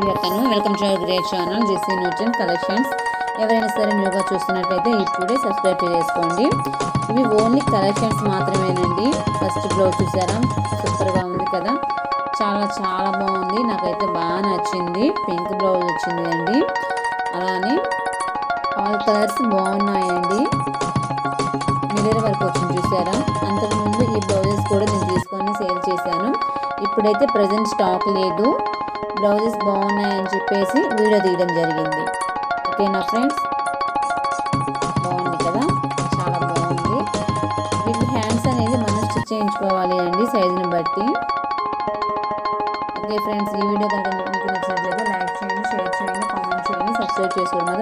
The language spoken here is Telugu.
అక్కను welcome to our great channel Jessie Newton Collections ఎవరైనా సరే న్యూగా చూస్తున్నట్లయితే ఇప్పుడే సబ్స్క్రైబ్ చేసుకోండి ఇవి ఓన్లీ కలెక్షన్స్ మాత్రమేనండి ఫస్ట్ బ్లౌజ్ చూసారా సూపర్గా ఉంది కదా చాలా చాలా బాగుంది నాకైతే బాగా నచ్చింది పింక్ బ్లౌజ్ వచ్చింది అండి అలానే ఆల్ కలర్స్ బాగున్నాయండి మిర్రర్ వరకు వచ్చింది చూసారా అంతకుముందు ఈ బ్లౌజెస్ కూడా నేను తీసుకొని సేల్ చేశాను ఇప్పుడైతే ప్రజెంట్ స్టాక్ లేదు బ్లౌజెస్ బాగున్నాయని చెప్పేసి వీడియో తీయడం జరిగింది ఓకేనా ఫ్రెండ్స్ బాగుంది కదా చాలా బాగుంది వీటి హ్యాండ్స్ అనేది మనం స్టిచ్ చేయించుకోవాలి అండి సైజుని బట్టి ఓకే ఫ్రెండ్స్ ఈ వీడియో కనుక మీకు నచ్చినట్లయితే లైక్ చేయండి షేర్ చేయండి కామెంట్ చేయండి సబ్స్క్రైబ్ చేసుకోవడం మాత్రం